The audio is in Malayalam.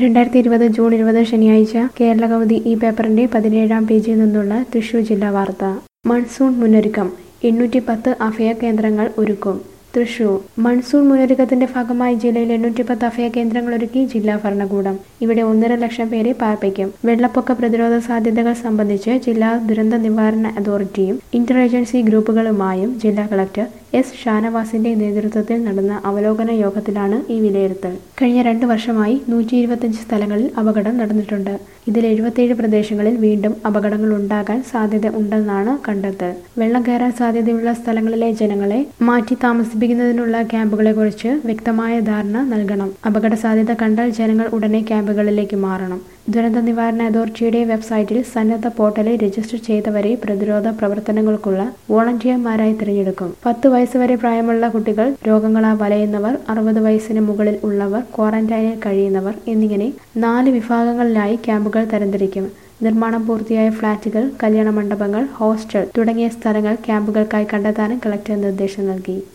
രണ്ടായിരത്തി ഇരുപത് ജൂൺ ഇരുപത് ശനിയാഴ്ച കേരള കൗമുദി ഈ പേപ്പറിന്റെ പതിനേഴാം പേജിൽ നിന്നുള്ള തൃശൂർ ജില്ലാ വാർത്ത മൺസൂൺ മുന്നൊരുക്കം എണ്ണൂറ്റി പത്ത് അഭയ കേന്ദ്രങ്ങൾ ഒരുക്കും തൃശൂർ മൺസൂൺ മുന്നൊരുക്കത്തിന്റെ ഭാഗമായി ജില്ലയിൽ എണ്ണൂറ്റി പത്ത് അഭയ കേന്ദ്രങ്ങൾ ഒരുക്കി ജില്ലാ ഭരണകൂടം ഇവിടെ ഒന്നര ലക്ഷം പേരെ പാർപ്പിക്കും വെള്ളപ്പൊക്ക പ്രതിരോധ സാധ്യതകൾ സംബന്ധിച്ച് ജില്ലാ ദുരന്ത നിവാരണ അതോറിറ്റിയും ഇന്റർ ഏജൻസി ഗ്രൂപ്പുകളുമായും ജില്ലാ കളക്ടർ എസ് ഷാനവാസിന്റെ നേതൃത്വത്തിൽ നടന്ന അവലോകന യോഗത്തിലാണ് ഈ വിലയിരുത്തൽ കഴിഞ്ഞ രണ്ട് വർഷമായി നൂറ്റി ഇരുപത്തിയഞ്ച് സ്ഥലങ്ങളിൽ അപകടം നടന്നിട്ടുണ്ട് ഇതിൽ എഴുപത്തിയേഴ് പ്രദേശങ്ങളിൽ വീണ്ടും അപകടങ്ങൾ ഉണ്ടാകാൻ സാധ്യത ഉണ്ടെന്നാണ് കണ്ടെത്തൽ വെള്ളം കയറാൻ സാധ്യതയുള്ള സ്ഥലങ്ങളിലെ ജനങ്ങളെ മാറ്റി താമസിപ്പിക്കുന്നതിനുള്ള ക്യാമ്പുകളെക്കുറിച്ച് വ്യക്തമായ ധാരണ നൽകണം അപകട സാധ്യത കണ്ടാൽ ജനങ്ങൾ ഉടനെ ക്യാമ്പുകളിലേക്ക് മാറണം ദുരന്ത നിവാരണ അതോറിറ്റിയുടെ വെബ്സൈറ്റിൽ സന്നദ്ധ പോർട്ടലിൽ രജിസ്റ്റർ ചെയ്തവരെ പ്രതിരോധ പ്രവർത്തനങ്ങൾക്കുള്ള വോളണ്ടിയർമാരായി തിരഞ്ഞെടുക്കും പത്ത് വയസ്സ് വരെ പ്രായമുള്ള കുട്ടികൾ രോഗങ്ങളാൽ വലയുന്നവർ അറുപത് വയസ്സിന് മുകളിൽ ഉള്ളവർ ക്വാറന്റൈനിൽ കഴിയുന്നവർ എന്നിങ്ങനെ നാല് വിഭാഗങ്ങളിലായി ക്യാമ്പുകൾ തരംതിരിക്കും നിർമ്മാണം പൂർത്തിയായ ഫ്ളാറ്റുകൾ കല്യാണ മണ്ഡപങ്ങൾ ഹോസ്റ്റൽ തുടങ്ങിയ സ്ഥലങ്ങൾ ക്യാമ്പുകൾക്കായി കണ്ടെത്താനും കളക്ടർ നിർദ്ദേശം നൽകി